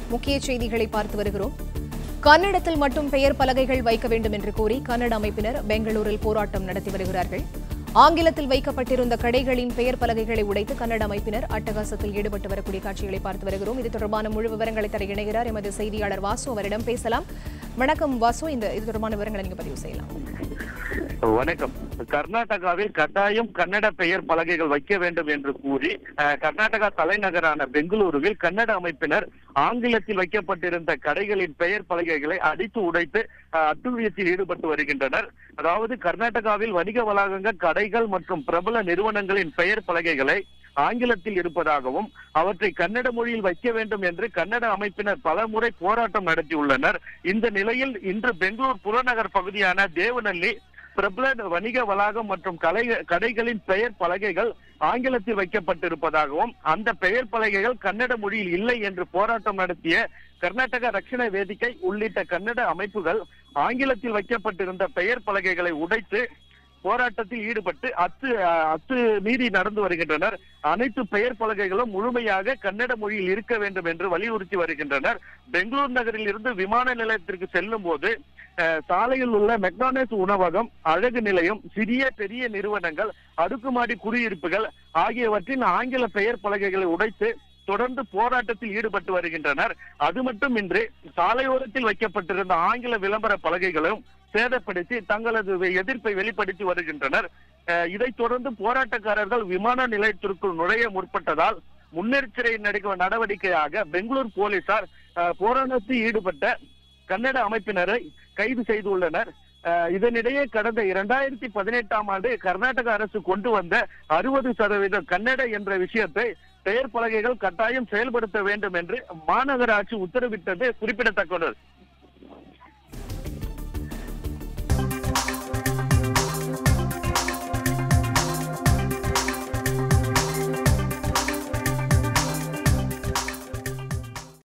முக்கிய செய்திகளை பார்த்து வருகிறோம் கன்னடத்தில் மட்டும் பெயர் பலகைகள் வைக்க வேண்டும் என்று கோரி கன்னட அமைப்பினர் பெங்களூரில் போராட்டம் நடத்தி வருகிறார்கள் ஆங்கிலத்தில் வைக்கப்பட்டிருந்த கடைகளின் பெயர் பலகைகளை உடைத்து கன்னட அமைப்பினர் அட்டகாசத்தில் ஈடுபட்டு வரக்கூடிய காட்சிகளை பார்த்து வருகிறோம் இது தொடர்பான முழு விவரங்களை தர இணைகிறார் எமது செய்தியாளர் வாசு அவரிடம் பேசலாம் வணக்கம் வாசு இந்த இது தொடர்பான விவரங்களை நீங்க பதிவு செய்யலாம் வணக்கம் கர்நாடகாவில் கட்டாயம் கன்னட பெயர் பலகைகள் வைக்க வேண்டும் என்று கூறி அஹ், கர்நாடகா தலைநகரான பெங்களூருவில் கன்னட அமைப்பினர் ஆங்கிலத்தில் வைக்கப்பட்டிருந்த கடைகளின் பெயர் பலகைகளை அடித்து உடைத்து அஹ், அட்டுழியத்தில் ஈடுபட்டு வருகின்றனர் அதாவது கர்நாடகாவில் வணிக வளாகங்கள் கடைகள் மற்றும் பிரபல நிறுவனங்களின் பெயர் பலகைகளை ஆங்கிலத்தில் இருப்பதாகவும் அவற்றை கன்னட மொழியில் வைக்க வேண்டும் என்று கன்னட அமைப்பினர் பல முறை போராட்டம் நடத்தியுள்ளனர் இந்த நிலையில் இன்று பெங்களூர் புறநகர் பகுதியான தேவநல்லி பிரபல வணிக வளாகம் மற்றும் கலை கடைகளின் பெயர் பலகைகள் ஆங்கிலத்தில் வைக்கப்பட்டிருப்பதாகவும் அந்த பெயர் பலகைகள் கன்னட மொழியில் இல்லை என்று போராட்டம் நடத்திய கர்நாடக ரட்சண வேதிக்கை உள்ளிட்ட கன்னட அமைப்புகள் ஆங்கிலத்தில் வைக்கப்பட்டிருந்த பெயர் பலகைகளை உடைத்து போராட்டத்தில் ஈடுபட்டு அத்து அஹ், அத்து மீறி நடந்து வருகின்றனர் அனைத்து பெயர் பலகைகளும் முழுமையாக கன்னட மொழியில் இருக்க வேண்டும் என்று வலியுறுத்தி வருகின்றனர் பெங்களூர் நகரில் இருந்து விமான நிலையத்திற்கு செல்லும் போது அஹ், சாலையில் உள்ள மெக்டானல்ட்ஸ் உணவகம் அழகு நிலையம் சிறிய பெரிய நிறுவனங்கள் அடுக்குமாடி குடியிருப்புகள் ஆகியவற்றின் ஆங்கில பெயர் பலகைகளை உடைத்து தொடர்ந்து போராட்டத்தில் ஈடுபட்டு வருகின்றனர் அது மட்டுமின்றி சாலையோரத்தில் வைக்கப்பட்டிருந்த ஆங்கில விளம்பர பலகைகளும் சேதப்படுத்தி தங்களது எதிர்ப்பை வெளிப்படுத்தி வருகின்றனர் அஹ், இதைத் தொடர்ந்து போராட்டக்காரர்கள் விமான நிலையத்திற்குள் நுழைய முற்பட்டதால் முன்னெச்சரிக்கை நடவடிக்கையாக பெங்களூர் போலீசார் அஹ், போராட்டத்தில் ஈடுபட்ட கன்னட அமைப்பினரை கைது செய்துள்ளனர் அஹ், இதனிடையே கடந்த இரண்டாயிரத்தி பதினெட்டாம் ஆண்டு கர்நாடக அரசு கொண்டு வந்த அறுபது சதவீத கன்னட என்ற விஷயத்தை பெயர் பலகைகள் கட்டாயம் செயல்படுத்த வேண்டும் என்று மாநகராட்சி உத்தரவிட்டது குறிப்பிடத்தக்கது